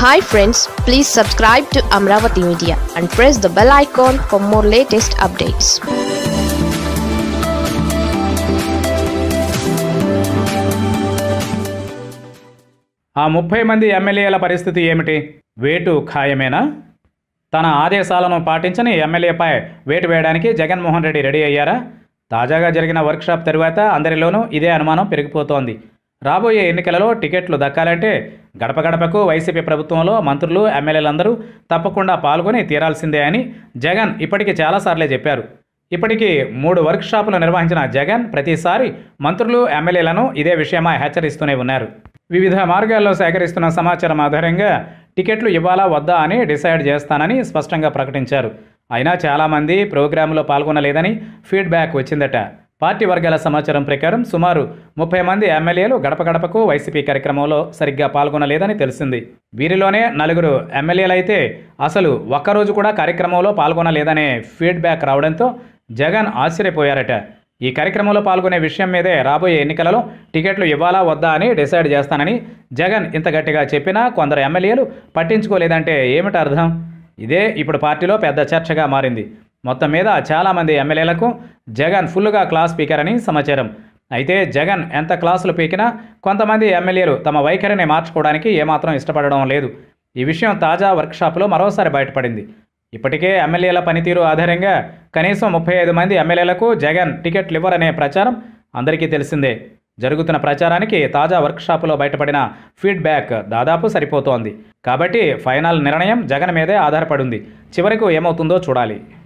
hi friends please subscribe to Amaravati media and press the bell icon for more latest updates ఆ ముప్పై మంది ఎమ్మెల్యేల పరిస్థితి ఏమిటి వేటు ఖాయమేనా తన ఆదేశాలను పాటించని ఎమ్మెల్యేపై వేటు వేయడానికి జగన్మోహన్ రెడ్డి రెడీ అయ్యారా తాజాగా జరిగిన వర్క్షాప్ తరువాత అందరిలోనూ ఇదే అనుమానం పెరిగిపోతోంది రాబోయే ఎన్నికలలో టికెట్లు దక్కాలంటే గడప గడపకు వైసీపీ ప్రభుత్వంలో మంత్రులు ఎమ్మెల్యేలందరూ తప్పకుండా పాల్గొని తీరాల్సిందే అని జగన్ ఇప్పటికీ చాలాసార్లే చెప్పారు ఇప్పటికీ మూడు వర్క్షాపులు నిర్వహించిన జగన్ ప్రతిసారి మంత్రులు ఎమ్మెల్యేలను ఇదే విషయమై హెచ్చరిస్తూనే ఉన్నారు వివిధ మార్గాల్లో సేకరిస్తున్న సమాచారం ఆధారంగా టికెట్లు ఇవ్వాలా వద్దా అని డిసైడ్ చేస్తానని స్పష్టంగా ప్రకటించారు అయినా చాలామంది ప్రోగ్రాంలో పాల్గొనలేదని ఫీడ్బ్యాక్ వచ్చిందట పార్టీ వర్గాల సమాచారం ప్రకారం సుమారు ముప్పై మంది ఎమ్మెల్యేలు గడప గడపకు వైసీపీ కార్యక్రమంలో సరిగ్గా పాల్గొనలేదని తెలిసింది వీరిలోనే నలుగురు ఎమ్మెల్యేలైతే అసలు ఒక్కరోజు కూడా కార్యక్రమంలో పాల్గొనలేదనే ఫీడ్బ్యాక్ రావడంతో జగన్ ఆశ్చర్యపోయారట ఈ కార్యక్రమంలో పాల్గొనే విషయం మీదే రాబోయే ఎన్నికలలో టికెట్లు ఇవ్వాలా వద్దా అని డిసైడ్ చేస్తానని జగన్ ఇంత గట్టిగా చెప్పినా కొందరు ఎమ్మెల్యేలు పట్టించుకోలేదంటే ఏమిటి అర్థం ఇదే ఇప్పుడు పార్టీలో పెద్ద చర్చగా మారింది మొత్తం మీద చాలామంది ఎమ్మెల్యేలకు జగన్ ఫుల్గా క్లాస్ స్పీకర్ అని సమాచారం అయితే జగన్ ఎంత క్లాసులు పీకినా కొంతమంది ఎమ్మెల్యేలు తమ వైఖరిని మార్చుకోవడానికి ఏమాత్రం ఇష్టపడడం లేదు ఈ విషయం తాజా వర్క్షాప్లో మరోసారి బయటపడింది ఇప్పటికే ఎమ్మెల్యేల పనితీరు ఆధారంగా కనీసం ముప్పై ఐదు మంది ఎమ్మెల్యేలకు జగన్ టికెట్లు ఇవ్వరనే ప్రచారం అందరికీ తెలిసిందే జరుగుతున్న ప్రచారానికి తాజా వర్క్షాపులో బయటపడిన ఫీడ్బ్యాక్ దాదాపు సరిపోతోంది కాబట్టి ఫైనల్ నిర్ణయం జగన్ మీదే ఆధారపడింది చివరకు ఏమవుతుందో చూడాలి